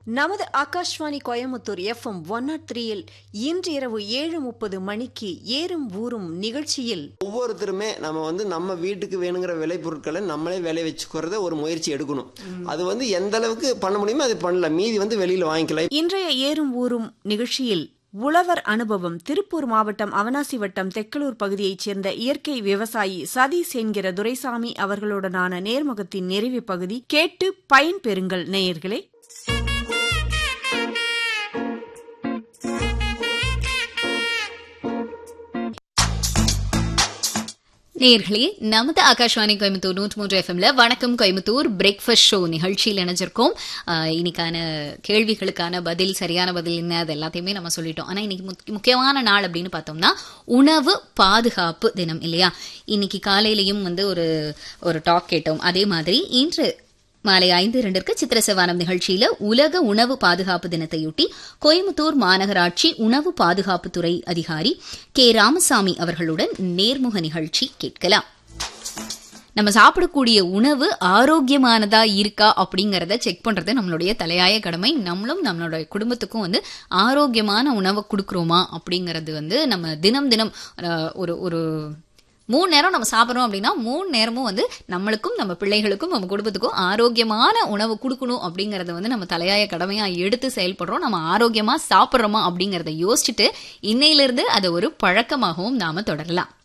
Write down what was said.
நமது Akashvani Coimbatore FM one nought த்ரீயில் இன்று இரவு ஏழு முப்பது மணிக்கு ஏறும் ஊரும் நிகழ்ச்சியில் ஒவ்வொருத்தருமே நம்ம வந்து நம்ம வீட்டுக்கு வேணுங்கிற விளைபொருட்களை நம்மளே விளை வச்சுக்கிறத ஒரு முயற்சி எடுக்கணும் அது வந்து எந்த அளவுக்கு பண்ண முடியுமோ அது பண்ணலாம் மீதி வந்து வெளியில வாங்கிக்கலாம் இன்றைய ஏறும் ஊரும் நிகழ்ச்சியில் உழவர் அனுபவம் திருப்பூர் மாவட்டம் அவனாசி வட்டம் தெக்கலூர் பகுதியைச் சேர்ந்த இயற்கை விவசாயி சதீஷ் என்கிற துரைசாமி அவர்களுடனான நேர்முகத்தின் நிறைவு பகுதி கேட்டு பயன் பெறுங்கள் நேயர்களே நேர்களே நமது ஆகாஷ்வாணி கோயம்புத்தூர் நூற்றி மூன்று எஃப்எம்ல வணக்கம் கோயம்புத்தூர் பிரேக்ஃபாஸ்ட் ஷோ நிகழ்ச்சியில் இணைஞ்சிருக்கோம் ஆஹ் இன்னைக்கான கேள்விகளுக்கான பதில் சரியான பதில் என்ன அது எல்லாத்தையுமே நம்ம சொல்லிட்டோம் ஆனா இன்னைக்கு முக்கிய- முக்கியமான நாள் அப்படின்னு பார்த்தோம்னா உணவு பாதுகாப்பு தினம் இல்லையா இன்னைக்கு காலையிலையும் வந்து ஒரு ஒரு டாக் கேட்டோம் அதே மாதிரி இன்று மாலை ஐந்து இரண்டிற்கு சித்திர செவ்வானம் நிகழ்ச்சியில உலக உணவு பாதுகாப்பு தினத்தையொட்டி கோயம்புத்தூர் மாநகராட்சி உணவு பாதுகாப்புத்துறை அதிகாரி கே ராமசாமி அவர்களுடன் நேர்முக நிகழ்ச்சி கேட்கலாம் நம்ம சாப்பிடக்கூடிய உணவு ஆரோக்கியமானதா இருக்கா அப்படிங்கறத செக் பண்றது நம்மளுடைய தலையாய கடமை நம்மளும் நம்மளோட குடும்பத்துக்கும் வந்து ஆரோக்கியமான உணவை கொடுக்குறோமா அப்படிங்கறது வந்து நம்ம தினம் தினம் அஹ், ஒரு ஒரு மூணு நேரம் நம்ம சாப்பிட்றோம் அப்படின்னா மூணு நேரமும் வந்து நம்மளுக்கும் நம்ம பிள்ளைகளுக்கும் நம்ம குடும்பத்துக்கும் ஆரோக்கியமான உணவு கொடுக்கணும் அப்படிங்கறத வந்து நம்ம தலையாய கடமையா எடுத்து செயல்படுறோம் நம்ம ஆரோக்கியமா சாப்பிட்றோமா அப்படிங்கறத யோசிச்சுட்டு இன்னையிலிருந்து அதை ஒரு பழக்கமாகவும் நாம தொடரலாம்